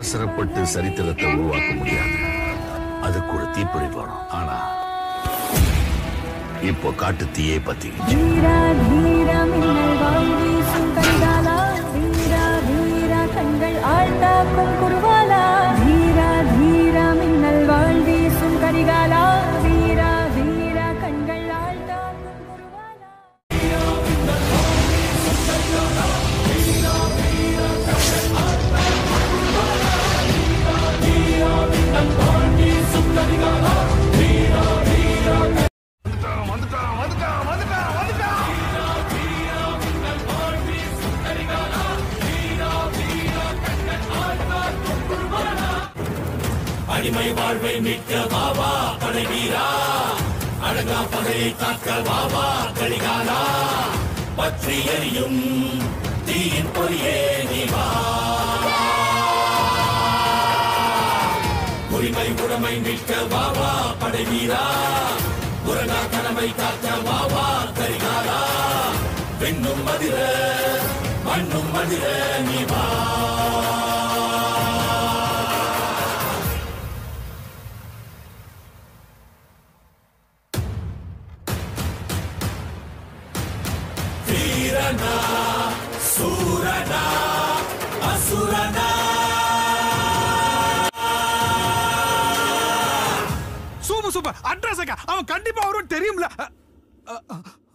அவசரப்பட்டு சரித்திரத்தை உருவாக்க முடியாது அதுக்கு ஒரு தீப்பொறி வேணும் ஆனா இப்போ காட்டு தீயே பத்திக்கிச்சு வீரா வீரா மின்னல் வாய் வீசும் கரிகாலா வீரா வீரா கண்கள் ஆழ்த்தாக்கும் குருவாலா வீரா வீரா மின்னல் வாழ் வீசும் கரிகாலா வீரா வீரா கண்கள் ஆழ்த்தாக்கும் குருவாலா அடிமை வாழ்வை மீட்க பாபா படை வீரா அழகா பகையை காக்க பாபா கடிகாலா பற்றி எரியும் தீயின் பொறியே நீ வா உரிமை உடைமை மீட்க பாபா படை வீரா உரகா கனவை காக்க பாபா கரிகாலா பெண்ணும் மதிர மண்ணும் மதிர நீ வா வீரனா சூரனா அசுரனா சூப்பர் சூப்பர் அட்ரஸ் அவன் கண்டிப்பா வரும்னு தெரியும்ல அ, அ, அ.